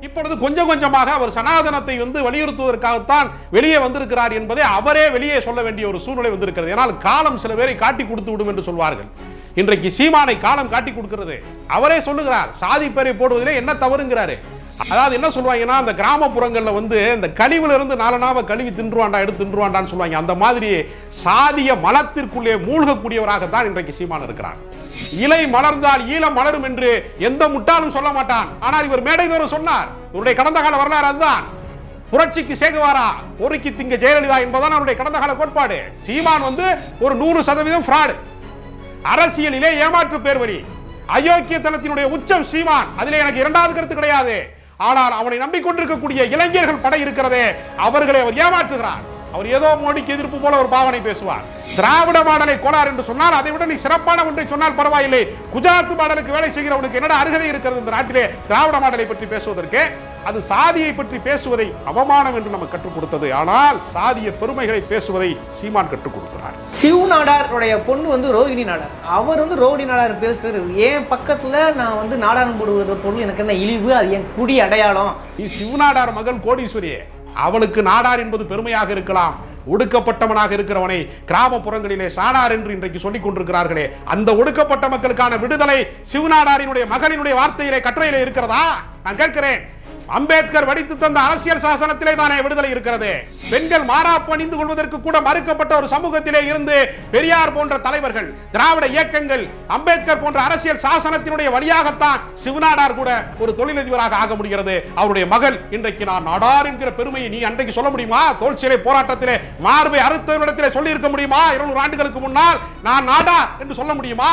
இப்பொழுது கொஞ்சம் கொஞ்சமாக அவர் சனாதனத்தை வந்து வலியுறுத்துவதற்காகத்தான் வெளியே வந்திருக்கிறார் என்பதை அவரே வெளியே சொல்ல வேண்டிய ஒரு சூழ்நிலை வந்திருக்கிறது ஏனால் காலம் சில பேரை காட்டி கொடுத்து விடும் என்று சொல்வார்கள் இன்றைக்கு சீமானை காலம் காட்டி கொடுக்கிறது அவரே சொல்லுகிறார் சாதி பேரை போடுவதிலே என்ன தவறுங்கிறாரு அதாவது என்ன சொல்லுவாங்கன்னா அந்த கிராமப்புறங்கள்ல வந்து இந்த கழிவுல இருந்து நாலனாவ கழுவி தின்றுவாண்டா எடுத்து தின்றுவாண்டான்னு சொல்லுவாங்க அந்த மாதிரி சாதிய மலத்திற்குள்ளே மூழ்கக்கூடியவராகத்தான் இன்றைக்கு சீமான் இருக்கிறார் இலை மலர்ந்தால் ஈழம் மலரும் என்று எந்த முட்டாளும் சொல்ல மாட்டான் ஆனால் இவர் மேடை தோறும் சொன்னார் இவருடைய கடந்த கால வரலாறு அதுதான் புரட்சிக்கு சேகுவாரா பொறுக்கி திங்க ஜெயலலிதா என்பதுதான் அவருடைய கடந்த கால கோட்பாடு சீமான் வந்து ஒரு நூறு சதவீதம் ஃப்ராடு அரசியலிலே ஏமாற்று பேர் வழி அயோக்கியத்தனத்தினுடைய உச்சம் சீமான் அதிலே எனக்கு இரண்டாவது கருத்து கிடையாது ஆனால் அவனை நம்பிக்கொண்டிருக்கக்கூடிய இளைஞர்கள் படை இருக்கிறதே அவர்களை அவர் ஏமாற்றுகிறார் அவர் ஏதோ மோடிக்கு எதிர்ப்பு போல ஒரு பாவனை பேசுவார் திராவிட மாடலை கோளார் என்று சொன்னால் அதை விட நீ சிறப்பான ஒன்றை சொன்னால் பரவாயில்லை குஜராத் மாடலுக்கு வேலை செய்கிறவனுக்கு என்னடா அருகதை இருக்கிறது இந்த நாட்டிலே திராவிட மாடலை பற்றி பேசுவதற்கு அது சாதியை பற்றி பேசுவதை அவமானம் என்று நமக்கு கற்றுக் கொடுத்தது ஆனால் சாதிய பெருமைகளை பேசுவதை சீமான் கற்றுக் கொடுக்கிறார் சிவ் நாடாருடைய பொண்ணு வந்து ரோகிணி நாடார் அவர் வந்து ரோகிணி நாடார் பேசுறாரு என் பக்கத்துல நான் வந்து நாடாரம் போடுவது பொருள் எனக்கு என்ன இழிவு அது என் குடி அடையாளம் நீ சிவநாடார் மகள் கோடீஸ்வரியே அவளுக்கு நாடார் என்பது பெருமையாக இருக்கலாம் ஒடுக்கப்பட்டவனாக இருக்கிறவனை கிராமப்புறங்களிலே சாடார் என்று இன்றைக்கு சொல்லிக் கொண்டிருக்கிறார்களே அந்த ஒடுக்கப்பட்ட மக்களுக்கான விடுதலை சிவநாடாரினுடைய மகளினுடைய வார்த்தையிலே கட்டுரையிலே இருக்கிறதா நான் கேட்கிறேன் அம்பேத்கர் வடித்து தந்த அரசியல் சாசனத்திலே தானே விடுதலை இருக்கிறது பெண்கள் மாறாப்பு அணிந்து கொள்வதற்கு கூட மறுக்கப்பட்ட ஒரு சமூகத்திலே இருந்து பெரியார் போன்ற தலைவர்கள் திராவிட இயக்கங்கள் அம்பேத்கர் போன்ற அரசியல் சாசனத்தினுடைய வழியாகத்தான் சிவநாடார் கூட ஒரு தொழிலதிபராக ஆக முடிகிறது அவருடைய மகள் இன்றைக்கு நான் நாடார் என்கிற பெருமையை நீ அன்றைக்கு சொல்ல முடியுமா தோல்சிலை போராட்டத்திலே மார்பை அறுத்தவரிடத்திலே சொல்லி இருக்க முடியுமா இருநூறு ஆண்டுகளுக்கு முன்னால் நான் நாடார் என்று சொல்ல முடியுமா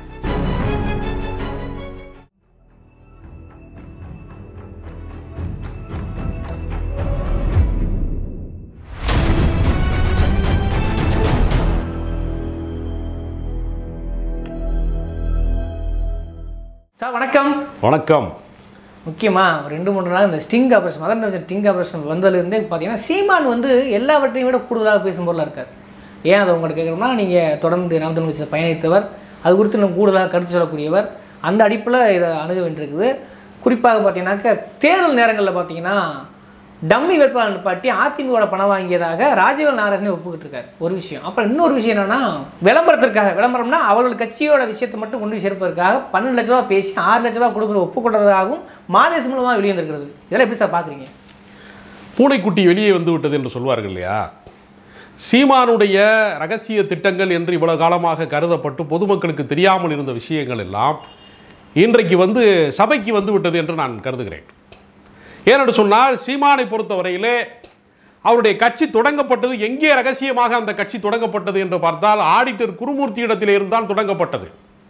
சார் வணக்கம் வணக்கம் முக்கியமாக ஒரு ரெண்டு மூணு நாள் இந்த sting operation Madhan Rajan sting operation வந்ததுலேருந்தே பார்த்தீங்கன்னா சீமான் வந்து எல்லாவற்றையும் விட கூடுதலாக பேசும் பொருளாக இருக்கார் ஏன் அதை உங்களுக்கு கேட்குறோம்னா நீங்கள் தொடர்ந்து நாம் தமிழ் கட்சியில் பயணித்தவர் அது குறித்து இன்னும் கூடுதலாக கருத்து சொல்லக்கூடியவர் அந்த அடிப்பில் இதை அணுக வேண்டியிருக்குது குறிப்பாக பார்த்தீங்கன்னாக்க தேர்தல் நேரங்களில் பார்த்தீங்கன்னா டம்மி வேட்பாளர் நிப்பாட்டி அதிமுக பணம் வாங்கியதாக ராஜீவ் நாராயணனே ஒப்புக்கிட்டு இருக்காரு ஒரு விஷயம் அப்புறம் இன்னொரு விஷயம் என்னன்னா விளம்பரத்திற்காக விளம்பரம்னா அவர்கள் கட்சியோட விஷயத்தை மட்டும் கொண்டு போய் சேர்ப்பதற்காக பன்னெண்டு லட்ச ரூபா பேசி ஆறு லட்ச ரூபா கொடுக்குற ஒப்புக்கொண்டதாகவும் மாதேச மூலமாக வெளியே வந்திருக்கிறது இதெல்லாம் எப்படி சார் பார்க்குறீங்க பூனைக்குட்டி வெளியே வந்து விட்டது என்று சொல்வார்கள் இல்லையா சீமானுடைய ரகசிய திட்டங்கள் என்று இவ்வளவு காலமாக கருதப்பட்டு பொதுமக்களுக்கு தெரியாமல் இருந்த விஷயங்கள் எல்லாம் இன்றைக்கு வந்து சபைக்கு வந்து விட்டது என்று நான் கருதுகிறேன் ஏனென்று சொன்னால் சீமானை பொறுத்தவரையிலே அவருடைய கட்சி தொடங்கப்பட்டது எங்கே ரகசியமாக அந்த கட்சி தொடங்கப்பட்டது என்று பார்த்தால் ஆடிட்டர் குருமூர்த்தியிடத்தில் இருந்தால் தொடங்கப்பட்டது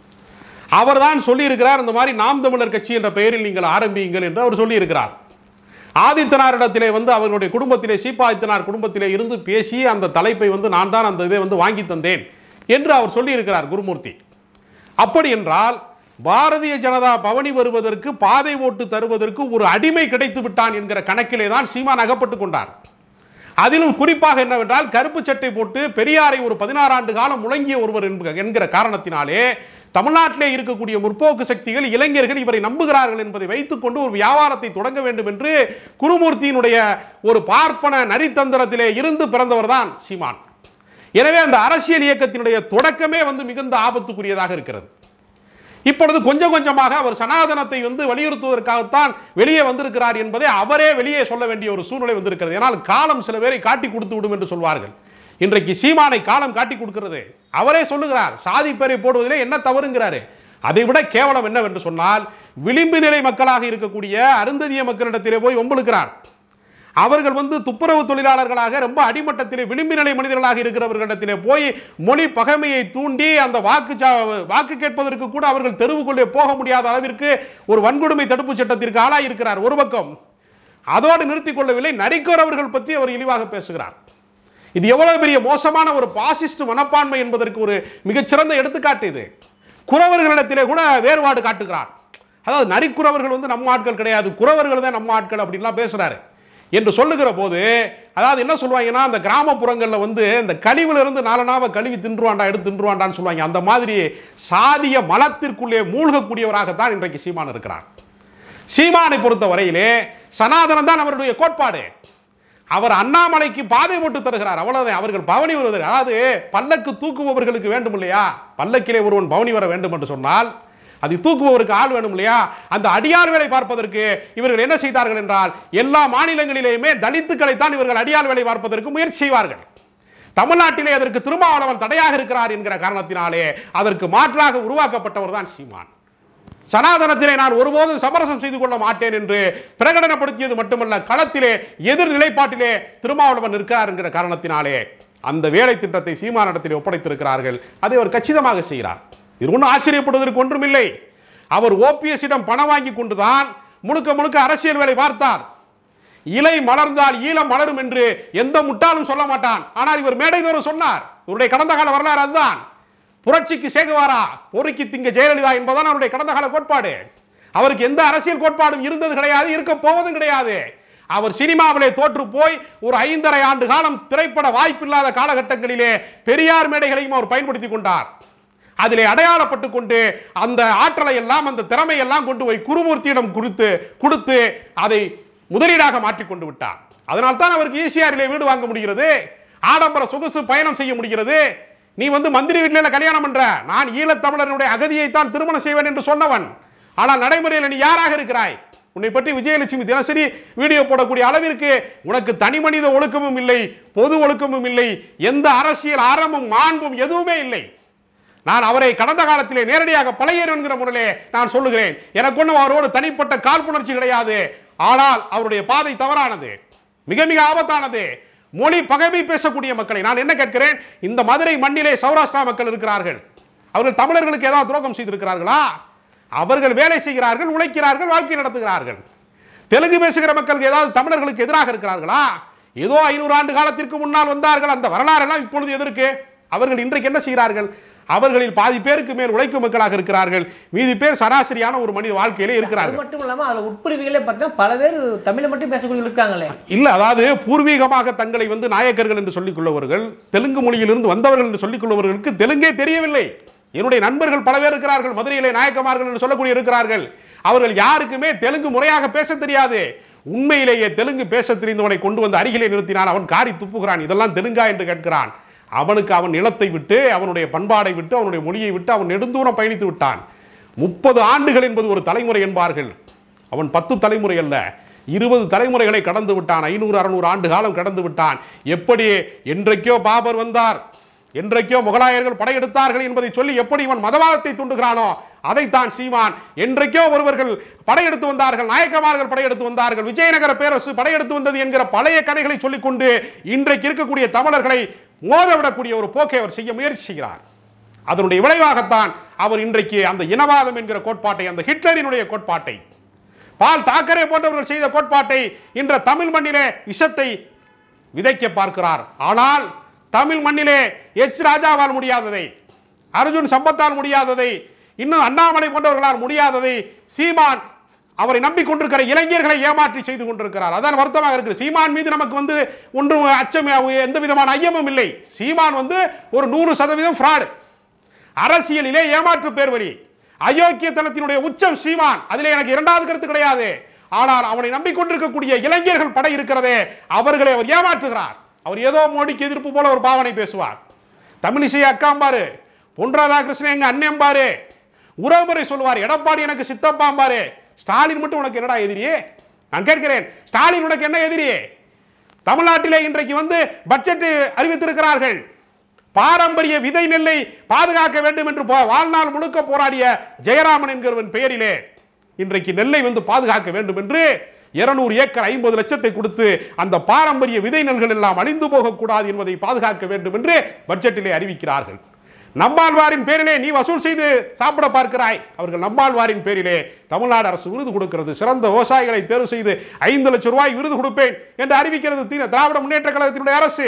அவர்தான் சொல்லியிருக்கிறார் இந்த மாதிரி நாம் தமிழர் கட்சி என்ற பெயரில் நீங்கள் ஆரம்பியுங்கள் என்று அவர் சொல்லியிருக்கிறார் ஆதித்தனாரிடத்திலே வந்து அவர்களுடைய குடும்பத்திலே சீப்பாதித்தனார் குடும்பத்திலே இருந்து பேசி அந்த தலைப்பை வந்து நான் தான் அந்த இதை வந்து வாங்கி தந்தேன் என்று அவர் சொல்லியிருக்கிறார் குருமூர்த்தி அப்படி என்றால் பாரதிய ஜனதா பவனி வருவதற்கு பாதை ஓட்டு தருவதற்கு ஒரு அடிமை கிடைத்து விட்டான் என்கிற கணக்கிலே தான் சீமான் அகப்பட்டு கொண்டார் அதிலும் குறிப்பாக என்னவென்றால் கருப்பு சட்டை போட்டு பெரியாரை ஒரு பதினாறு ஆண்டு காலம் முழங்கிய ஒருவர் என்ப- என்கிற காரணத்தினாலே தமிழ்நாட்டிலே இருக்கக்கூடிய முற்போக்கு சக்திகள் இளைஞர்கள் இவரை நம்புகிறார்கள் என்பதை வைத்துக்கொண்டு ஒரு வியாபாரத்தை தொடங்க வேண்டும் என்று குருமூர்த்தியினுடைய ஒரு பார்ப்பன நரித்தந்திரத்திலே இருந்து பிறந்தவர் தான் சீமான் எனவே அந்த அரசியல் இயக்கத்தினுடைய தொடக்கமே வந்து மிகுந்த ஆபத்துக்குரியதாக இருக்கிறது இப்பொழுது கொஞ்சம் கொஞ்சமாக அவர் சனாதனத்தை வந்து வலியுறுத்துவதற்காகத்தான் வெளியே வந்திருக்கிறார் என்பதை அவரே வெளியே சொல்ல வேண்டிய ஒரு சூழ்நிலை வந்திருக்கிறது ஏனால் காலம் சில பேரை காட்டி கொடுத்து விடும் என்று சொல்வார்கள் இன்றைக்கு சீமானை காலம் காட்டி கொடுக்கிறது அவரே சொல்லுகிறார் சாதி பேரை போடுவதிலே என்ன தவறுங்கிறாரு அதை விட கேவலம் என்னவென்று சொன்னால் விளிம்பு நிலை மக்களாக இருக்கக்கூடிய அருந்ததிய மக்களிடத்திலே போய் ஒம்புழுக்கிறார் அவர்கள் வந்து துப்புரவு தொழிலாளர்களாக ரொம்ப அடிமட்டத்திலே விளிம்பு நிலை மனிதர்களாக இருக்கிறவர்களிடத்திலே போய் மொழி பகைமையை தூண்டி அந்த வாக்கு சா- வாக்கு கேட்பதற்கு கூட அவர்கள் தெருவுக்குள்ளே போக முடியாத அளவிற்கு ஒரு வன்கொடுமை தடுப்பு சட்டத்திற்கு ஆளாகி இருக்கிறார் ஒரு பக்கம் அதோடு நிறுத்திக் கொள்ளவில்லை நரிக்கோர் அவர்கள் பற்றி அவர் இழிவாக பேசுகிறார் இது எவ்வளவு பெரிய மோசமான ஒரு பாசிஸ்ட் மனப்பான்மை என்பதற்கு ஒரு மிகச்சிறந்த எடுத்துக்காட்டு இது குறவர்களிடத்திலே கூட வேறுபாடு காட்டுகிறார் அதாவது நரிக்குறவர்கள் வந்து நம்ம ஆட்கள் கிடையாது குறவர்கள் தான் நம்ம ஆட்கள் அப்படின்லாம் பேசுறாரு என்று சொல்லுகிற போது அதாவது என்ன சொல்லுவாங்கன்னா அந்த கிராமப்புறங்களில் வந்து இந்த கழிவுல இருந்து நாலனாவ கழுவி தின்றுவாண்டா எடுத்து தின்றுவாண்டான்னு சொல்லுவாங்க அந்த மாதிரி சாதிய மலத்திற்குள்ளே மூழ்கக்கூடியவராகத்தான் இன்றைக்கு சீமான் இருக்கிறார் சீமானை பொறுத்த வரையிலே சனாதனம் தான் அவருடைய கோட்பாடு அவர் அண்ணாமலைக்கு பாதை போட்டு தருகிறார் அவ்வளவுதான் அவர்கள் பவனி வருவதற்கு அதாவது பல்லக்கு தூக்குபவர்களுக்கு வேண்டும் இல்லையா பல்லக்கிலே ஒருவன் பவனி வர வேண்டும் என்று சொன்னால் அதை தூக்குபவருக்கு ஆள் வேணும் இல்லையா அந்த அடியார் வேலை பார்ப்பதற்கு இவர்கள் என்ன செய்தார்கள் என்றால் எல்லா மாநிலங்களிலேயுமே தலித்துக்களை தான் இவர்கள் அடியார் வேலை பார்ப்பதற்கு முயற்சி செய்வார்கள் தமிழ்நாட்டிலே அதற்கு திருமாவளவன் தடையாக இருக்கிறார் என்கிற காரணத்தினாலே அதற்கு மாற்றாக உருவாக்கப்பட்டவர் தான் சீமான் சனாதனத்திலே நான் ஒருபோதும் சமரசம் செய்து கொள்ள மாட்டேன் என்று பிரகடனப்படுத்தியது மட்டுமல்ல களத்திலே எதிர் நிலைப்பாட்டிலே திருமாவளவன் இருக்கிறார் என்கிற காரணத்தினாலே அந்த வேலை திட்டத்தை சீமானிடத்திலே ஒப்படைத்திருக்கிறார்கள் அதை அவர் கச்சிதமாக செய்கிறார் இது ஒன்றும் ஆச்சரியப்படுவதற்கு ஒன்றுமில்லை அவர் ஓபிஎஸ்ஸிடம் பணம் வாங்கி கொண்டுதான் முழுக்க முழுக்க அரசியல் வேலை பார்த்தார் இலை மலர்ந்தால் ஈழம் மலரும் என்று எந்த முட்டாளும் சொல்ல மாட்டான் ஆனால் இவர் மேடைதோறும் சொன்னார் இவருடைய கடந்த கால வரலாறு அதுதான் புரட்சிக்கு சேகுவாரா பொறுக்கி திங்க ஜெயலலிதா என்பதுதான் அவருடைய கடந்த கால கோட்பாடு அவருக்கு எந்த அரசியல் கோட்பாடும் இருந்தது கிடையாது இருக்க போவதும் கிடையாது அவர் சினிமாவிலே தோற்று போய் ஒரு ஐந்தரை ஆண்டு காலம் திரைப்பட வாய்ப்பில்லாத காலகட்டங்களிலே பெரியார் மேடைகளையும் அவர் பயன்படுத்தி கொண்டார் அதிலே அடையாளப்பட்டு கொண்டு அந்த ஆற்றலை எல்லாம் அந்த திறமை எல்லாம் கொண்டு போய் குருமூர்த்தியிடம் கொடுத்து கொடுத்து அதை முதலீடாக மாற்றிக் கொண்டு விட்டார் அதனால் தான் அவருக்கு ஈசிஆரிலே வீடு வாங்க முடிகிறது ஆடம்பர சொகுசு பயணம் செய்ய முடிகிறது நீ வந்து மந்திரி வீட்டில கல்யாணம் பண்ற நான் ஈழத்தமிழனுடைய அகதியை தான் திருமணம் செய்வேன் என்று சொன்னவன் ஆனால் நடைமுறையில் நீ யாராக இருக்கிறாய் உன்னை பற்றி விஜயலட்சுமி தினசரி வீடியோ போடக்கூடிய அளவிற்கு உனக்கு தனி மனித ஒழுக்கமும் இல்லை பொது ஒழுக்கமும் இல்லை எந்த அரசியல் ஆரம்பம் மாண்பும் எதுவுமே இல்லை நான் அவரை கடந்த காலத்திலே நேரடியாக பழையர் என்கிற முறையிலே நான் சொல்லுகிறேன் எனக்கு ஒன்றும் அவரோடு தனிப்பட்ட காழ்ப்புணர்ச்சி கிடையாது ஆனால் அவருடைய பாதை தவறானது மிக மிக ஆபத்தானது மொழி பகைமை பேசக்கூடிய மக்களை நான் என்ன கேட்கிறேன் இந்த மதுரை மண்ணிலே சௌராஷ்டிரா மக்கள் இருக்கிறார்கள் அவர்கள் தமிழர்களுக்கு ஏதாவது துரோகம் செய்திருக்கிறார்களா அவர்கள் வேலை செய்கிறார்கள் உழைக்கிறார்கள் வாழ்க்கை நடத்துகிறார்கள் தெலுங்கு பேசுகிற மக்களுக்கு ஏதாவது தமிழர்களுக்கு எதிராக இருக்கிறார்களா ஏதோ ஐநூறு ஆண்டு காலத்திற்கு முன்னால் வந்தார்கள் அந்த வரலாறு எல்லாம் இப்பொழுது எதற்கு அவர்கள் இன்றைக்கு என்ன செய்கிறார்கள் அவர்களில் பாதி பேருக்கு மேல் உழைக்கும் மக்களாக இருக்கிறார்கள் மீதி பேர் சராசரியான ஒரு மனித வாழ்க்கையிலே அது இருக்கிறார்கள் மட்டும் இல்லாம அதுல உட்பிரிவுகளே பார்த்தீங்கன்னா பல பேர் தமிழை மட்டும் பேசக்கூடிய இருக்காங்களே இல்ல அதாவது பூர்வீகமாக தங்களை வந்து நாயக்கர்கள் என்று சொல்லிக் கொள்ளவர்கள் தெலுங்கு மொழியிலிருந்து வந்தவர்கள் என்று சொல்லிக் கொள்ளவர்களுக்கு தெலுங்கே தெரியவில்லை என்னுடைய நண்பர்கள் பல பேர் இருக்கிறார்கள் மதுரையிலே நாயக்கமார்கள் என்று சொல்லக்கூடிய இருக்கிறார்கள் அவர்கள் யாருக்குமே தெலுங்கு முறையாக பேச தெரியாது உண்மையிலேயே தெலுங்கு பேச தெரிந்தவனை கொண்டு வந்து அருகிலே நிறுத்தினான் அவன் காரி துப்புகிறான் இதெல்லாம் தெலுங்கா என்று கேட்கிறான் அவனுக்கு அவன் நிலத்தை விட்டு அவனுடைய பண்பாடை விட்டு அவனுடைய மொழியை விட்டு அவன் நெடுந்தூரம் பயணித்து விட்டான் முப்பது ஆண்டுகள் என்பது ஒரு தலைமுறை என்பார்கள் அவன் பத்து தலைமுறை அல்ல இருபது தலைமுறைகளை கடந்து விட்டான் ஐநூறு அறுநூறு ஆண்டு காலம் கடந்து விட்டான் எப்படி என்றைக்கோ பாபர் வந்தார் என்றைக்கோ முகலாயர்கள் படையெடுத்தார்கள் என்பதை சொல்லி எப்படி இவன் மதவாதத்தை தூண்டுகிறானோ அதைத்தான் சீமான் என்றைக்கோ ஒருவர்கள் படையெடுத்து வந்தார்கள் நாயக்கமார்கள் படையெடுத்து வந்தார்கள் விஜயநகர பேரரசு படையெடுத்து வந்தது என்கிற பழைய கதைகளை சொல்லிக்கொண்டு இன்றைக்கு இருக்கக்கூடிய தமிழர்களை மோதவிடக்கூடிய ஒரு போக்கை அவர் செய்ய முயற்சி செய்கிறார் அதனுடைய விளைவாகத்தான் அவர் இன்றைக்கு அந்த இனவாதம் என்கிற கோட்பாட்டை அந்த ஹிட்லரினுடைய கோட்பாட்டை பால் தாக்கரே போன்றவர்கள் செய்த கோட்பாட்டை இன்ற தமிழ் மண்ணிலே விஷத்தை விதைக்க பார்க்கிறார் ஆனால் தமிழ் மண்ணிலே எச் ராஜாவால் முடியாததை அர்ஜுன் சம்பத்தால் முடியாததை இன்னும் அண்ணாமலை போன்றவர்களால் முடியாததை சீமான் அவரை நம்பிக்கொண்டிருக்கிற இளைஞர்களை ஏமாற்றி செய்து கொண்டிருக்கிறார் அதான் வருத்தமாக இருக்குது சீமான் மீது நமக்கு வந்து ஒன்றும் அச்சம் எந்த விதமான ஐயமும் இல்லை சீமான் வந்து ஒரு நூறு சதவீதம் ஃப்ராடு அரசியலிலே ஏமாற்று பேர் வழி அயோக்கியத்தனத்தினுடைய உச்சம் சீமான் அதிலே எனக்கு இரண்டாவது கருத்து கிடையாது ஆனால் அவனை நம்பிக்கொண்டிருக்கக்கூடிய இளைஞர்கள் படை இருக்கிறதே அவர்களை அவர் ஏமாற்றுகிறார் அவர் ஏதோ மோடிக்கு எதிர்ப்பு போல ஒரு பாவனை பேசுவார் தமிழிசை அக்காம்பாரு பொன் ராதாகிருஷ்ணன் எங்க அண்ணன்பாரு உறவுமுறை சொல்லுவார் எடப்பாடி எனக்கு சித்தப்பாம்பாரு ஸ்டாலின் மட்டும் உனக்கு என்னடா எதிரியே நான் கேட்கிறேன் ஸ்டாலின் உனக்கு என்ன எதிரியே தமிழ்நாட்டிலே இன்றைக்கு வந்து பட்ஜெட் அறிவித்திருக்கிறார்கள் பாரம்பரிய விதை நெல்லை பாதுகாக்க வேண்டும் என்று போ- வாழ்நாள் முழுக்க போராடிய ஜெயராமன் என்கிறவன் பெயரிலே இன்றைக்கு நெல்லை வந்து பாதுகாக்க வேண்டும் என்று 200 ஏக்கர் ஐம்பது லட்சத்தை கொடுத்து அந்த பாரம்பரிய விதை நெல்கள் எல்லாம் அழிந்து போகக்கூடாது என்பதை பாதுகாக்க வேண்டும் என்று பட்ஜெட்டிலே அறிவிக்கிறார்கள் நம்மாழ்வாரின் பேரிலே நீ வசூல் செய்து சாப்பிட பார்க்கிறாய் அவர்கள் நம்மாழ்வாரின் பேரிலே தமிழ்நாடு அரசு விருது கொடுக்கிறது சிறந்த விவசாயிகளை தேர்வு செய்து ஐந்து லட்சம் ரூபாய் விருது கொடுப்பேன் என்று அறிவிக்கிறது தீர- திராவிட முன்னேற்ற கழகத்தினுடைய அரசு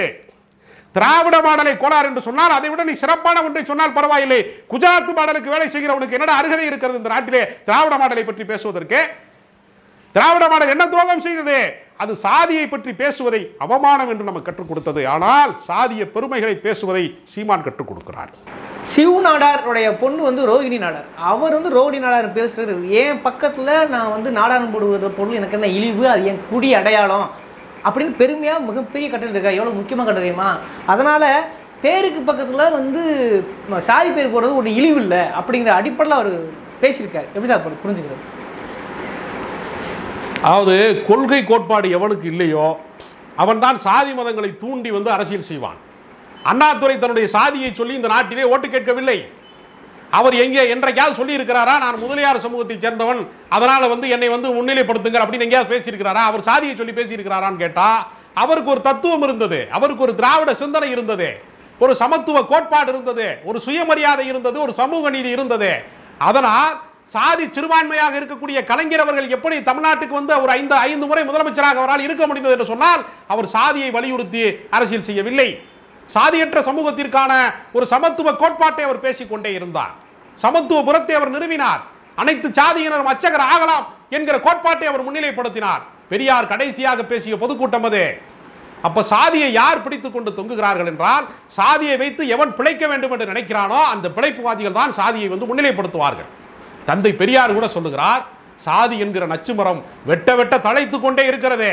திராவிட மாடலை கோளாறு என்று சொன்னால் அதை விட நீ சிறப்பான ஒன்றை சொன்னால் பரவாயில்லை குஜராத் மாடலுக்கு வேலை செய்கிறவனுக்கு என்னடா அருகதை இருக்கிறது இந்த நாட்டிலே திராவிட மாடலை பற்றி பேசுவதற்கு திராவிட மாடல் என்ன துரோகம் செய்தது அது சாதியை பற்றி பேசுவதை அவமானம் என்று நம்ம கற்றுக் கொடுத்தது ஆனால் சாதிய பெருமைகளை பேசுவதை சீமான் கற்றுக் கொடுக்கிறார் சிவ் நாடாருடைய பொண்ணு வந்து ரோகிணி நாடார் அவர் வந்து ரோகிணி நாடார் பேசுறாரு என் பக்கத்தில் நான் வந்து நாடாரம் போடுவது பொருள் எனக்கு என்ன இழிவு அது என் குடி அடையாளம் அப்படின்னு பெருமையாக மிகப்பெரிய கட்டளை இருக்கா எவ்வளோ முக்கியமாக கட்டுறீமா அதனால் பேருக்கு பக்கத்தில் வந்து ம- சாதி பேர் போடுறது ஒரு இழிவு இல்லை அப்படிங்கிற அடிப்படையில் அவர் பேசியிருக்காரு எப்படி சார் அப்படி புரிஞ்சுக்கிறது அதாவது கொள்கை கோட்பாடு எவனுக்கு இல்லையோ அவன்தான் சாதி மதங்களை தூண்டி வந்து அரசியல் செய்வான் அண்ணாதுரை தன்னுடைய சாதியை சொல்லி இந்த நாட்டிலே ஓட்டு கேட்கவில்லை அவர் எங்கே என்றைக்காவது சொல்லி இருக்கிறாரா நான் முதலியார் சமூகத்தைச் சேர்ந்தவன் அதனால வந்து என்னை வந்து முன்னிலைப்படுத்துங்க அப்படின்னு எங்கேயாவது பேசியிருக்கிறாரா அவர் சாதியை சொல்லி பேசியிருக்கிறாரான்னு கேட்டா அவருக்கு ஒரு தத்துவம் இருந்தது அவருக்கு ஒரு திராவிட சிந்தனை இருந்தது ஒரு சமத்துவ கோட்பாடு இருந்தது ஒரு சுயமரியாதை இருந்தது ஒரு சமூக நீதி இருந்தது அதனால் சாதி சிறுபான்மையாக இருக்கக்கூடிய கலைஞர் அவர்கள் எப்படி தமிழ்நாட்டுக்கு வந்து ஒரு ஐந்து ஐந்து முறை முதலமைச்சராக அவரால் இருக்க முடிந்தது என்று சொன்னால் அவர் சாதியை வலியுறுத்தி அரசியல் செய்யவில்லை சாதியற்ற சமூகத்திற்கான ஒரு சமத்துவ கோட்பாட்டை அவர் பேசிக்கொண்டே இருந்தார் சமத்துவ புறத்தை அவர் நிறுவினார் அனைத்து சாதியினரும் அச்சகர் ஆகலாம் என்கிற கோட்பாட்டை அவர் முன்னிலைப்படுத்தினார் பெரியார் கடைசியாக பேசிய பொதுக்கூட்டம் அது அப்ப சாதியை யார் பிடித்துக் கொண்டு தொங்குகிறார்கள் என்றால் சாதியை வைத்து எவன் பிழைக்க வேண்டும் என்று நினைக்கிறானோ அந்த பிழைப்புவாதிகள் தான் சாதியை வந்து முன்னிலைப்படுத்துவார்கள் தந்தை பெரியார் கூட சொல்லுகிறார் சாதி என்கிற நச்சுமரம் வெட்ட வெட்ட தழைத்துக் கொண்டே இருக்கிறதே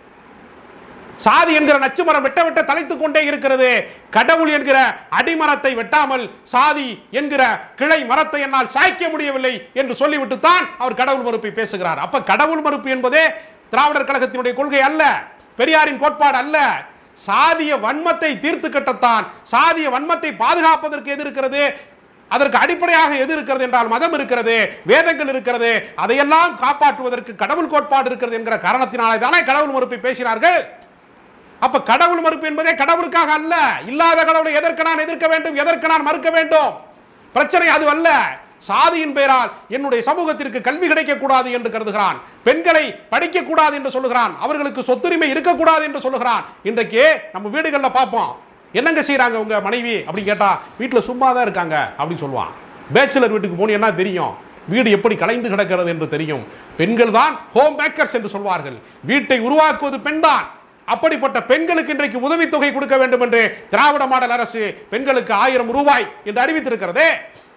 சாதி என்கிற நச்சுமரம் வெட்ட வெட்ட தலைத்துக் கொண்டே இருக்கிறது கடவுள் என்கிற அடிமரத்தை வெட்டாமல் சாதி என்கிற கிளை மரத்தை என்னால் சாய்க்க முடியவில்லை என்று சொல்லிவிட்டு தான் அவர் கடவுள் மறுப்பை பேசுகிறார் அப்ப கடவுள் மறுப்பு என்பதே திராவிடர் கழகத்தினுடைய கொள்கை அல்ல பெரியாரின் கோட்பாடு அல்ல சாதிய வன்மத்தை தீர்த்து கட்டத்தான் சாதிய வன்மத்தை பாதுகாப்பதற்கு எது இருக்கிறது அதற்கு அடிப்படையாக எது இருக்கிறது என்றால் மதம் இருக்கிறது வேதங்கள் இருக்கிறது அதையெல்லாம் காப்பாற்றுவதற்கு கடவுள் கோட்பாடு இருக்கிறது என்கிற காரணத்தினாலே தானே கடவுள் மறுப்பை பேசினார்கள் அப்ப கடவுள் மறுப்பு என்பதே கடவுளுக்காக அல்ல இல்லாத கடவுளை எதற்கு நான் எதிர்க்க வேண்டும் எதற்கு நான் மறுக்க வேண்டும் பிரச்சனை அது அல்ல சாதியின் பெயரால் என்னுடைய சமூகத்திற்கு கல்வி கிடைக்கக்கூடாது என்று கருதுகிறான் பெண்களை படிக்கக்கூடாது என்று சொல்லுகிறான் அவர்களுக்கு சொத்துரிமை இருக்கக்கூடாது என்று சொல்லுகிறான் இன்றைக்கு நம்ம வீடுகளில் பார்ப்போம் என்னங்க செய்றாங்க உங்க மனைவி அப்படின்னு கேட்டா வீட்டில் சும்மா தான் இருக்காங்க அப்படின்னு சொல்லுவான் பேச்சுலர் வீட்டுக்கு போனீங்கன்னா தெரியும் வீடு எப்படி கலைந்து கிடக்கிறது என்று தெரியும் பெண்கள் தான் ஹோம் மேக்கர்ஸ் என்று சொல்வார்கள் வீட்டை உருவாக்குவது பெண்தான் அப்படிப்பட்ட பெண்களுக்கு இன்றைக்கு உதவித்தொகை கொடுக்க வேண்டும் என்று திராவிட மாடல் அரசு பெண்களுக்கு ஆயிரம் ரூபாய் என்று அறிவித்திருக்கிறதே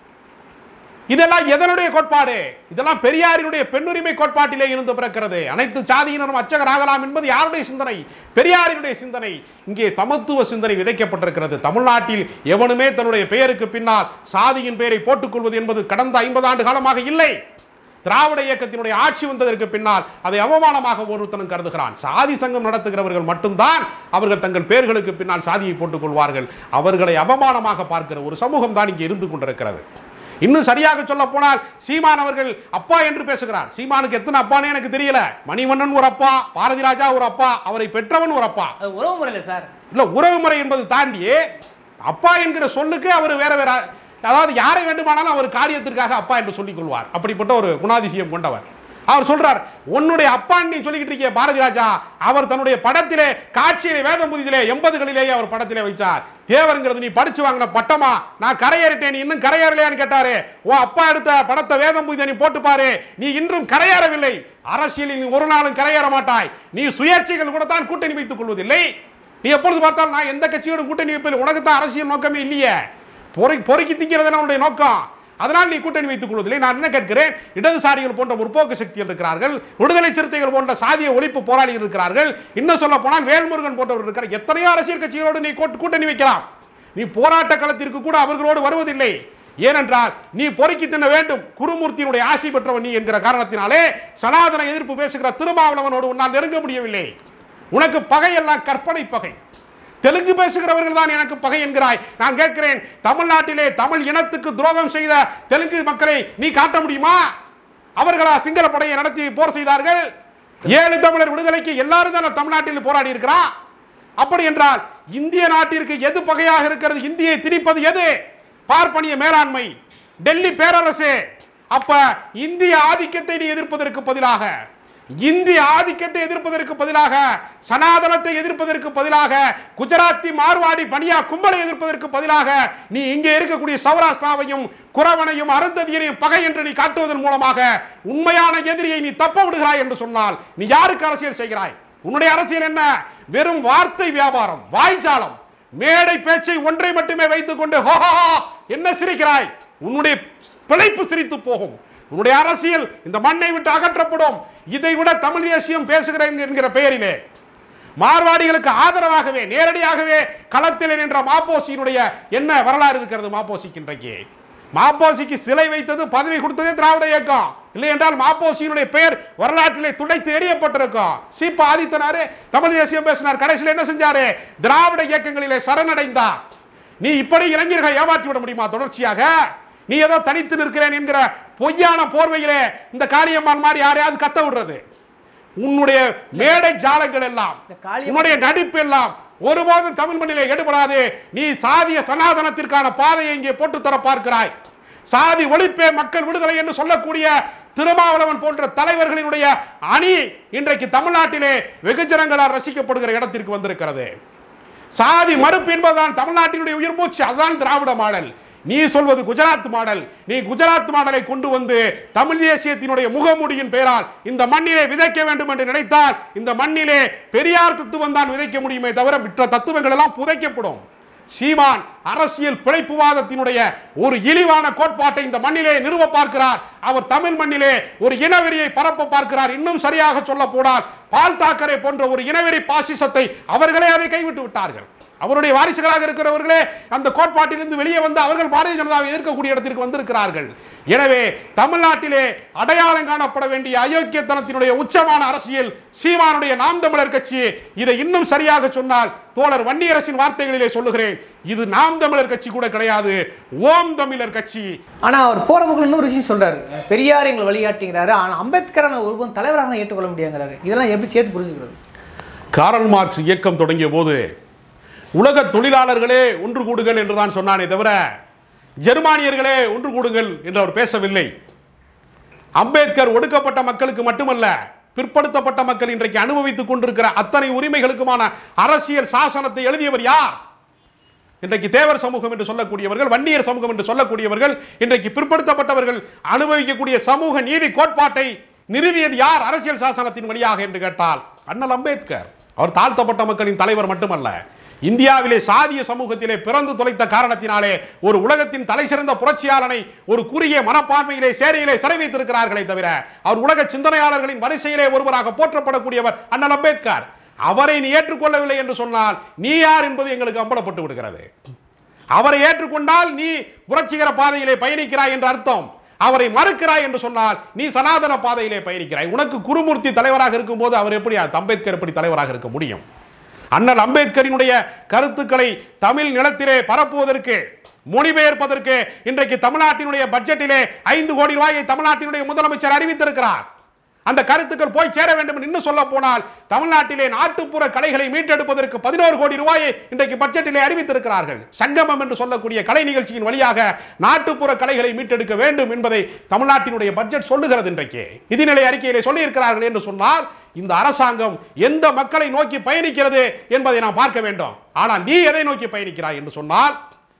இதெல்லாம் எதனுடைய கோட்பாடு இதெல்லாம் பெரியாரினுடைய பெண்ணுரிமை கோட்பாட்டிலே இருந்து பிறக்கிறது அனைத்து சாதியினரும் அச்சகர் ஆகலாம் என்பது யாருடைய சிந்தனை பெரியாரினுடைய சிந்தனை இங்கே சமத்துவ சிந்தனை விதைக்கப்பட்டிருக்கிறது தமிழ்நாட்டில் எவனுமே தன்னுடைய பெயருக்கு பின்னால் சாதியின் பெயரை போட்டுக்கொள்வது என்பது கடந்த ஐம்பது ஆண்டு காலமாக இல்லை திராவிட இயக்கத்தினுடைய ஆட்சி வந்ததற்கு பின்னால் அதை அவமானமாக ஒருத்தனும் கருதுகிறான் சாதி சங்கம் நடத்துகிறவர்கள் மட்டும்தான் அவர்கள் தங்கள் பெயர்களுக்கு பின்னால் சாதியை போட்டுக் கொள்வார்கள் அவர்களை அவமானமாக பார்க்கிற ஒரு சமூகம் தான் இங்கே இருந்து கொண்டிருக்கிறது இன்னும் சரியாக சொல்ல போனால் சீமான் அவர்கள் அப்பா என்று பேசுகிறார் சீமானுக்கு எத்தனை அப்பானே எனக்கு தெரியல மணிவண்ணன் ஒரு அப்பா பாரதி ராஜா ஒரு அப்பா அவரை பெற்றவன் ஒரு அப்பா அது உறவு முறையில் சார் இல்ல உறவுமுறை என்பது தாண்டி அப்பா என்கிற சொல்லுக்கு அவர் வேற வேற அதாவது யாரை வேண்டுமானாலும் அவர் காரியத்திற்காக அப்பா என்று சொல்லிக் கொள்வார் அப்படிப்பட்ட ஒரு குணாதிசயம் கொண்டவர் அவர் சொல்றார் உன்னுடைய அப்பான்னு நீ சொல்லிக்கிட்டு இருக்கிய பாரதி ராஜா அவர் தன்னுடைய படத்திலே காட்சியிலே வேதம் புதிதிலே எண்பதுகளிலேயே அவர் படத்திலே வைச்சார் தேவருங்கிறது நீ படிச்சு வாங்கின பட்டமா நான் கரையேறிட்டேன் நீ இன்னும் கரையேறலையான்னு கேட்டாரு உன் அப்பா எடுத்த படத்தை வேதம் புதிதை நீ போட்டு பாரு நீ இன்றும் கரையேறவில்லை அரசியலில் நீ ஒரு நாளும் கரையேற மாட்டாய் நீ சுயேட்சைகள் கூட தான் கூட்டணி வைத்துக் கொள்வதில்லை நீ எப்பொழுது பார்த்தாலும் நான் எந்த கட்சியோட கூட்டணி வைப்பில் உனக்கு தான் அரசியல் நோக்கமே இல்லையே பொறை பொறுக்கி திங்கிறது உன்னுடைய நோக்கம் அதனால் நீ கூட்டணி வைத்துக் கொள்வதில்லை நான் என்ன கேட்கிறேன் இடதுசாரிகள் போன்ற முற்போக்கு சக்திகள் இருக்கிறார்கள் விடுதலை சிறுத்தைகள் போன்ற சாதிய ஒழிப்பு போராளிகள் இருக்கிறார்கள் இன்னும் சொல்ல போனால் வேல்முருகன் போன்றவர் இருக்கிறார் எத்தனையோ அரசியல் கட்சிகளோடு நீ கூட்டு- கூட்டணி வைக்கலாம் நீ போராட்ட களத்திற்கு கூட அவர்களோடு வருவதில்லை ஏனென்றால் நீ பொறுக்கி தின்ன வேண்டும் குருமூர்த்தியினுடைய ஆசை பெற்றவன் நீ என்கிற காரணத்தினாலே சனாதன எதிர்ப்பு பேசுகிற திருமாவளவனோடு உன்னால் நெருங்க முடியவில்லை உனக்கு பகை எல்லாம் கற்பனை பகை தெலுங்கு பேசுகிறவர்கள் தான் எனக்கு பகை என்கிறாய் நான் கேட்கிறேன் தமிழ்நாட்டிலே தமிழ் இனத்துக்கு துரோகம் செய்த தெலுங்கு மக்களை நீ காட்ட முடியுமா அவர்களா சிங்கள படையை நடத்தி போர் செய்தார்கள் ஏழு தமிழர் விடுதலைக்கு எல்லாரும் தானே தமிழ்நாட்டில் போராடி இருக்கிறான் அப்படி என்றால் இந்திய நாட்டிற்கு எது பகையாக இருக்கிறது இந்தியை திணிப்பது எது பார்ப்பனிய மேலாண்மை டெல்லி பேரரசு அப்ப இந்திய ஆதிக்கத்தை நீ எதிர்ப்பதற்கு பதிலாக இந்திய ஆதிக்கத்தை எதிர்ப்பதற்கு பதிலாக சனாதனத்தை எதிர்ப்பதற்கு பதிலாக குஜராத்தி மார்வாடி பனியா கும்பலை எதிர்ப்பதற்கு பதிலாக நீ இங்கே இருக்கக்கூடிய சௌராஷ்டிராவையும் குறவனையும் அருந்ததியரையும் பகை என்று நீ காட்டுவதன் மூலமாக உண்மையான எதிரியை நீ தப்ப விடுகிறாய் என்று சொன்னால் நீ யாருக்கு அரசியல் செய்கிறாய் உன்னுடைய அரசியல் என்ன வெறும் வார்த்தை வியாபாரம் வாய்ச்சாலம் மேடை பேச்சை ஒன்றை மட்டுமே வைத்துக் கொண்டு "ஹோ, ஹோ, ஹோ, என்ன சிரிக்கிறாய் உன்னுடைய பிழைப்பு சிரித்து போகும் உன்னுடைய அரசியல் இந்த மண்ணை விட்டு அகற்றப்படும் இதை விட தமிழ் தேசியம் பேசுகிறேன் என்கிற பெயரிலே மார்வாடிகளுக்கு ஆதரவாகவே நேரடியாகவே களத்தில் நின்ற மாப்போசியினுடைய என்ன வரலாறு இருக்கிறது மாப்போசிக்கு இன்றைக்கு மாப்போசிக்கு சிலை வைத்தது பதவி கொடுத்ததே திராவிட இயக்கம் இல்லை என்றால் மாப்போசியினுடைய பெயர் வரலாற்றிலே துடைத்து எறியப்பட்டிருக்கும் சீப்பா ஆதித்தனாரு தமிழ் தேசியம் பேசினார் கடைசியில் என்ன செஞ்சாரு திராவிட இயக்கங்களிலே சரணடைந்தார் நீ இப்படி இளைஞர்களை ஏமாற்றி விட முடியுமா தொடர்ச்சியாக நீ ஏதோ தனித்து நிற்கிறேன் என்கிற பொய்யான போர்வையிலே இந்த காளியம்மாள் மாதிரி யாரையாவது கத்த விடுறது உன்னுடைய மேடை ஜாலங்கள் எல்லாம் இந்த காளியம்மாள் உன்னுடைய நடிப்பு எல்லாம் ஒருபோதும் தமிழ் மண்ணிலே எடுபடாது நீ சாதிய சனாதனத்திற்கான பாதையை இங்கே போட்டு தர பார்க்கிறாய் சாதி ஒழிப்பே மக்கள் விடுதலை என்று சொல்லக்கூடிய திருமாவளவன் போன்ற தலைவர்களினுடைய அணி இன்றைக்கு தமிழ்நாட்டிலே வெகுஜனங்களால் ரசிக்கப்படுகிற இடத்திற்கு வந்திருக்கிறது சாதி மறுப்பு என்பதுதான் தமிழ்நாட்டினுடைய உயிர் மூச்சு அதுதான் திராவிட மாடல் நீ சொல்வது குஜராத் மாடல் நீ குஜராத் மாடலை கொண்டு வந்து தமிழ் தேசியத்தினுடைய முகமூடியின் பெயரால் இந்த மண்ணிலே விதைக்க வேண்டும் என்று நினைத்தால் இந்த மண்ணிலே பெரியார் தத்துவம் தான் விதைக்க முடியுமே தவிர மற்ற தத்துவங்கள் எல்லாம் புதைக்கப்படும் சீமான் அரசியல் பிழைப்புவாதத்தினுடைய ஒரு இழிவான கோட்பாட்டை இந்த மண்ணிலே நிறுவ பார்க்கிறார் அவர் தமிழ் மண்ணிலே ஒரு இனவெறியை பரப்ப பார்க்கிறார் இன்னும் சரியாக சொல்ல போனால் பால் தாக்கரே போன்ற ஒரு இனவெறி பாசிசத்தை அவர்களே அதை கைவிட்டு விட்டார்கள் அவருடைய வாரிசுகளாக இருக்கிறவர்களே அந்த கோட்பாட்டிலிருந்து வெளியே வந்து அவர்கள் பாரதிய ஜனதாவை எதிர்க்கக்கூடிய இடத்திற்கு வந்திருக்கிறார்கள் எனவே தமிழ்நாட்டிலே அடையாளம் காணப்பட வேண்டிய அயோக்கியத்தனத்தினுடைய உச்சமான அரசியல் சீமானுடைய நாம் தமிழர் கட்சி இதை இன்னும் சரியாக சொன்னால் தோழர் வன்னியரசின் வார்த்தைகளிலே சொல்லுகிறேன் இது நாம் தமிழர் கட்சி கூட கிடையாது ஓம் தமிழர் கட்சி ஆனா அவர் போற போக்குல இன்னொரு விஷயம் சொல்றாரு பெரியார் எங்களை வழிகாட்டுங்கிறாரு ஆனா அம்பேத்கரை நான் ஒருபோதும் தலைவராக ஏற்றுக்கொள்ள முடியாங்கிறாரு இதெல்லாம் எப்படி சேர்த்து புரிஞ்சுக்கிறது காரல் மார்க்ஸ் இயக்கம் தொடங்கிய போது உலக தொழிலாளர்களே ஒன்று கூடுங்கள் என்று தான் சொன்னானே தவிர ஜெர்மானியர்களே ஒன்று கூடுங்கள் என்று அவர் பேசவில்லை அம்பேத்கர் ஒடுக்கப்பட்ட மக்களுக்கு மட்டுமல்ல பிற்படுத்தப்பட்ட மக்கள் இன்றைக்கு அனுபவித்துக் கொண்டிருக்கிற அத்தனை உரிமைகளுக்குமான அரசியல் சாசனத்தை எழுதியவர் யார் இன்றைக்கு தேவர் சமூகம் என்று சொல்லக்கூடியவர்கள் வன்னியர் சமூகம் என்று சொல்லக்கூடியவர்கள் இன்றைக்கு பிற்படுத்தப்பட்டவர்கள் அனுபவிக்கக்கூடிய சமூக நீதி கோட்பாட்டை நிறுவியது யார் அரசியல் சாசனத்தின் வழியாக என்று கேட்டால் அண்ணல் அம்பேத்கர் அவர் தாழ்த்தப்பட்ட மக்களின் தலைவர் மட்டுமல்ல இந்தியாவிலே சாதிய சமூகத்திலே பிறந்து தொலைத்த காரணத்தினாலே ஒரு உலகத்தின் தலை சிறந்த புரட்சியாளனை ஒரு குறுகிய மனப்பான்மையிலே சேரையிலே சிறை வைத்திருக்கிறார்களே தவிர அவர் உலக சிந்தனையாளர்களின் வரிசையிலே ஒருவராக போற்றப்படக்கூடியவர் அண்ணல் அம்பேத்கர் அவரை நீ ஏற்றுக்கொள்ளவில்லை என்று சொன்னால் நீ யார் என்பது எங்களுக்கு அம்பலப்பட்டு விடுகிறது அவரை ஏற்றுக்கொண்டால் நீ புரட்சிகர பாதையிலே பயணிக்கிறாய் என்று அர்த்தம் அவரை மறுக்கிறாய் என்று சொன்னால் நீ சனாதன பாதையிலே பயணிக்கிறாய் உனக்கு குருமூர்த்தி தலைவராக இருக்கும்போது அவர் எப்படி அம்பேத்கர் எப்படி தலைவராக இருக்க முடியும் அண்ணல் அம்பேத்கரினுடைய கருத்துக்களை தமிழ் நிலத்திலே பரப்புவதற்கு மொழிபெயர்ப்பதற்கு இன்றைக்கு தமிழ்நாட்டினுடைய பட்ஜெட்டிலே ஐந்து கோடி ரூபாயை தமிழ்நாட்டினுடைய முதலமைச்சர் அறிவித்திருக்கிறார் அந்த கருத்துக்கள் போய் சேர வேண்டும் என்று இன்னும் சொல்ல போனால் தமிழ்நாட்டிலே நாட்டுப்புற கலைகளை மீட்டெடுப்பதற்கு பதினோரு கோடி ரூபாயை இன்றைக்கு பட்ஜெட்டிலே அறிவித்திருக்கிறார்கள் சங்கமம் என்று சொல்லக்கூடிய கலை நிகழ்ச்சியின் வழியாக நாட்டுப்புற கலைகளை மீட்டெடுக்க வேண்டும் என்பதை தமிழ்நாட்டினுடைய பட்ஜெட் சொல்லுகிறது இன்றைக்கு நிதிநிலை அறிக்கையிலே சொல்லியிருக்கிறார்கள் என்று சொன்னால் இந்த அரசாங்கம் எந்த மக்களை நோக்கி பயணிக்கிறது என்பதை நாம் பார்க்க வேண்டும் ஆனால் நீ எதை நோக்கி பயணிக்கிறாய் என்று சொன்னால்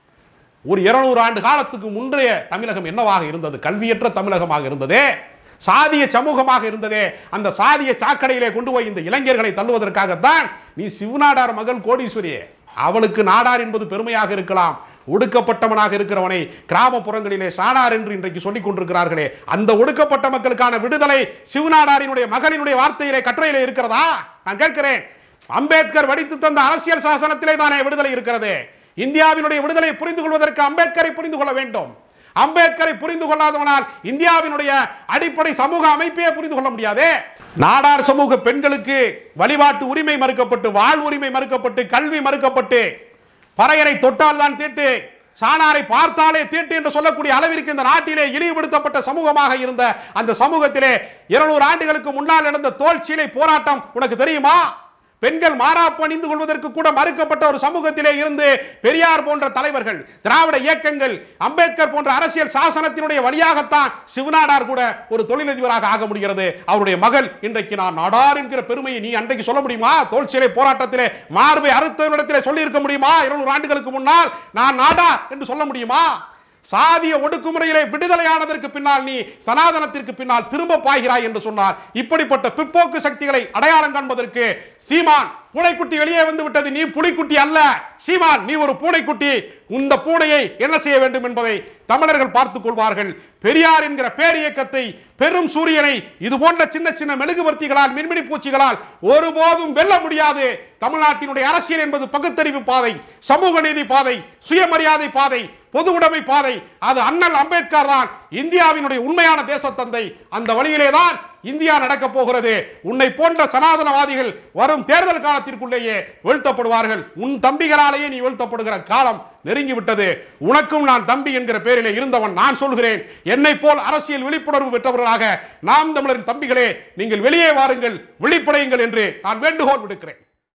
ஒரு இருநூறு ஆண்டு காலத்துக்கு முந்தைய தமிழகம் என்னவாக இருந்தது கல்வியற்ற தமிழகமாக இருந்ததே சாதிய சமூகமாக இருந்ததே அந்த சாதிய சாக்கடையிலே கொண்டு போய் இந்த இளைஞர்களை தள்ளுவதற்காகத்தான் நீ சிவநாடார் மகள் கோடீஸ்வரி அவளுக்கு நாடார் என்பது பெருமையாக இருக்கலாம் ஒடுக்கப்பட்டவனாக இருக்கிறவனை கிராமப்புறங்களிலே சாணார் என்று இன்றைக்கு சொல்லிக் கொண்டிருக்கிறார்களே அந்த ஒடுக்கப்பட்ட மக்களுக்கான விடுதலை சிவநாடாரினுடைய மகளினுடைய வார்த்தையிலே கட்டுரையிலே இருக்கிறதா நான் கேட்கிறேன் அம்பேத்கர் வடித்து தந்த அரசியல் சாசனத்திலே தானே விடுதலை இருக்கிறது இந்தியாவினுடைய விடுதலையை புரிந்து கொள்வதற்கு அம்பேத்கரை புரிந்து கொள்ள வேண்டும் அம்பேத்கரை புரிந்து கொள்ளாதவனால் இந்தியாவினுடைய அடிப்படை சமூக அமைப்பையே புரிந்து கொள்ள முடியாதே நாடார் சமூக பெண்களுக்கு வழிபாட்டு உரிமை மறுக்கப்பட்டு வாழ் உரிமை மறுக்கப்பட்டு கல்வி மறுக்கப்பட்டு பறையரை தொட்டால் தான் தீட்டு சாணாரை பார்த்தாலே தீட்டு என்று சொல்லக்கூடிய அளவிற்கு இந்த நாட்டிலே இழிவுபடுத்தப்பட்ட சமூகமாக இருந்த அந்த சமூகத்திலே இருநூறு ஆண்டுகளுக்கு முன்னால் நடந்த தோல் சீலை போராட்டம் உனக்கு தெரியுமா பெண்கள் மாறாப்பு அணிந்து கொள்வதற்கு கூட மறுக்கப்பட்ட ஒரு சமூகத்திலே இருந்து பெரியார் போன்ற தலைவர்கள் திராவிட இயக்கங்கள் அம்பேத்கர் போன்ற அரசியல் சாசனத்தினுடைய வழியாகத்தான் சிவநாடார் கூட ஒரு தொழிலதிபராக ஆக முடிகிறது அவருடைய மகள் இன்றைக்கு நான் நாடார் என்கிற பெருமையை நீ அன்றைக்கு சொல்ல முடியுமா தோல் சிலை போராட்டத்திலே மார்பை அறுத்தவரிடத்திலே சொல்லி இருக்க முடியுமா இருநூறு ஆண்டுகளுக்கு முன்னால் நான் நாடார் என்று சொல்ல முடியுமா சாதிய ஒடுக்குமுறையிலே விடுதலையானதற்கு பின்னால் நீ சனாதனத்திற்கு பின்னால் திரும்ப பாய்கிறாய் என்று சொன்னார் இப்படிப்பட்ட பிற்போக்கு சக்திகளை அடையாளம் காண்பதற்கு சீமான் பூனைக்குட்டி வெளியே வந்து விட்டது நீ புலிக்குட்டி அல்ல சீமான் நீ ஒரு பூனைக்குட்டி இந்த பூனையை என்ன செய்ய வேண்டும் என்பதை தமிழர்கள் பார்த்துக் கொள்வார்கள் பெரியார் என்கிற பேர் இயக்கத்தை பெரும் சூரியனை இது போன்ற சின்ன சின்ன மெழுகுவர்த்திகளால் மின்மினி பூச்சிகளால் ஒருபோதும் வெல்ல முடியாது தமிழ்நாட்டினுடைய அரசியல் என்பது பகுத்தறிவு பாதை சமூக நீதி பாதை சுயமரியாதை பாதை பொது உடைமை பாதை அது அண்ணல் அம்பேத்கர் தான் இந்தியாவினுடைய உண்மையான தேசத்தந்தை அந்த வழியிலே தான் இந்தியா நடக்க போகிறது உன்னை போன்ற சனாதனவாதிகள் வரும் தேர்தல் காலத்திற்குள்ளேயே வீழ்த்தப்படுவார்கள் உன் தம்பிகளாலேயே நீ வீழ்த்தப்படுகிற காலம் நெருங்கி விட்டது உனக்கும் நான் தம்பி என்கிற பேரிலே இருந்தவன் நான் சொல்கிறேன் என்னை போல் அரசியல் விழிப்புணர்வு பெற்றவர்களாக நாம் தமிழரின் தம்பிகளே நீங்கள் வெளியே வாருங்கள் விழிப்படையுங்கள் என்று நான் வேண்டுகோள் விடுக்கிறேன்